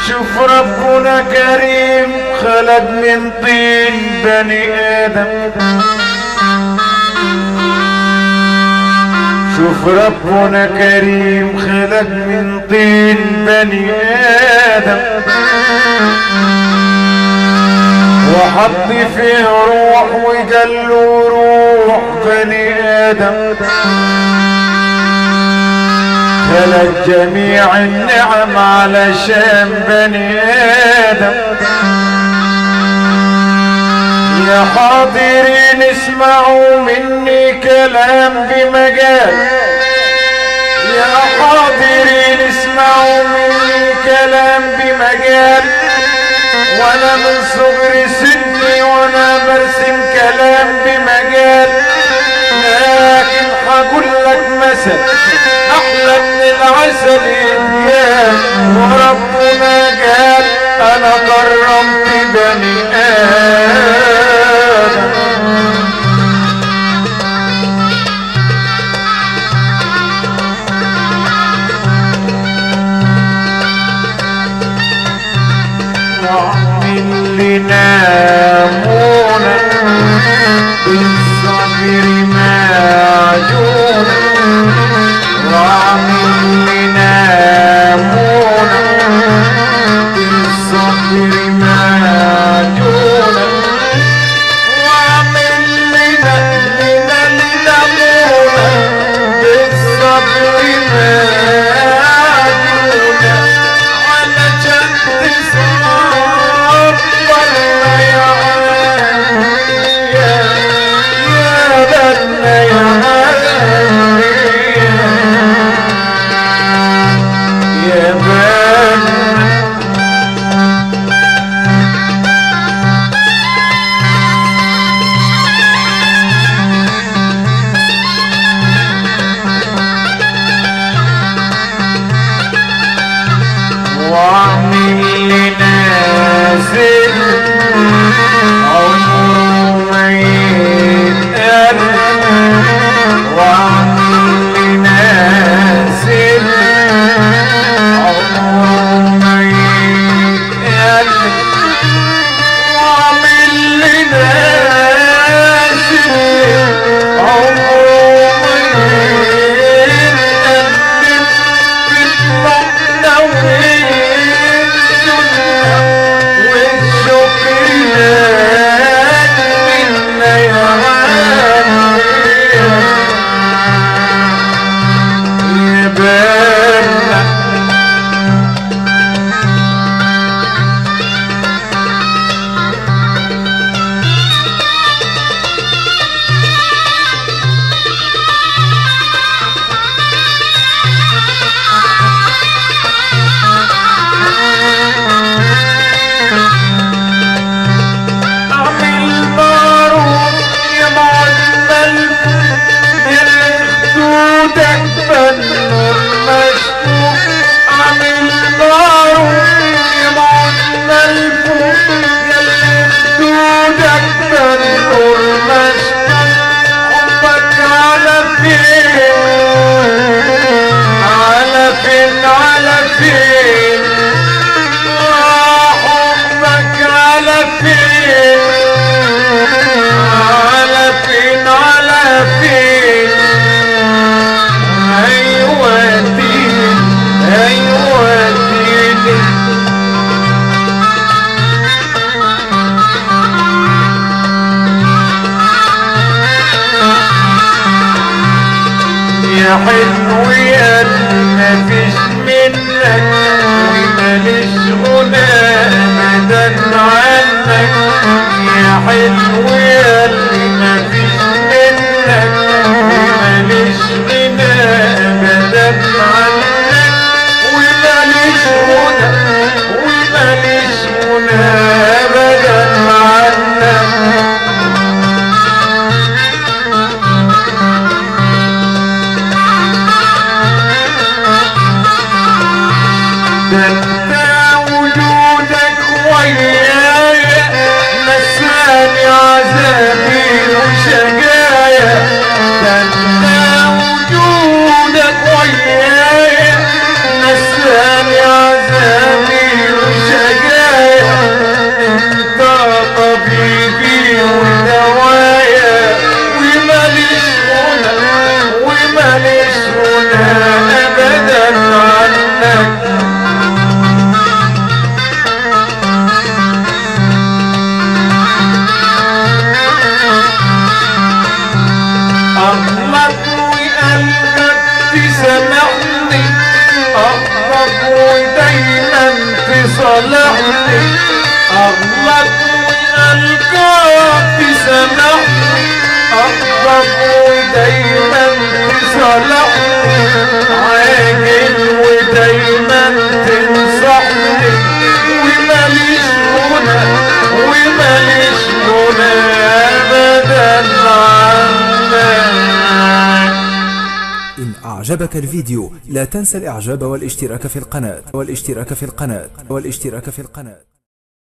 شوف ربنا كريم خلق من طين بني ادم شوف ربنا كريم خلق من طين بني ادم وحط فيه روح وقال له روح بني ادم خلق جميع النعم علشان بني ادم يا حاضرين اسمعوا مني كلام بمجال يا حاضرين اسمعوا مني كلام بمجال وانا من صغر سني وانا برسم كلام بمجال لكن هقول لك مثل احلى من العسل يتقال وربنا قال انا كرمت بني ادم واعمل لنا مونا بالصبر معجونا واعمل لنا مونا بالصبر معجونا واعمل لنا لنا لنا مونا بالصبر معجونا علشان تصار ولا يا يا يا بنا يا يا بنا واعمل لنا زل عمره ما يتقل واعمل لنا زل عمره ما يتقل واعمل لنا زل عمره ما يتقل اعمل معروف يا معلم يلي خدودك بالنور مشكوك اعمل معروف يا معلم يلي خدودك بالنور مشكوك حبك على فين على فين على فين حبك على فين على فين على فين ايوه دين ايوه دين يا حلو يا مفيش منك وماليش غنى ابدا عنك يا حلو يا مفيش منك وماليش غنى ابدا عنك وماليش غنى وماليش غنى ابدا عنك ده انت وجودك ويايا نساني عذاب عني أغلط وألقاك تسامحني أغضب ودايما تصالحني عاجل ودايما تنصحني وماليش منى وماليش منى أبدا عنك إن أعجبك الفيديو لا تنسى الإعجاب والاشتراك في القناة والاشتراك في القناة والاشتراك في القناة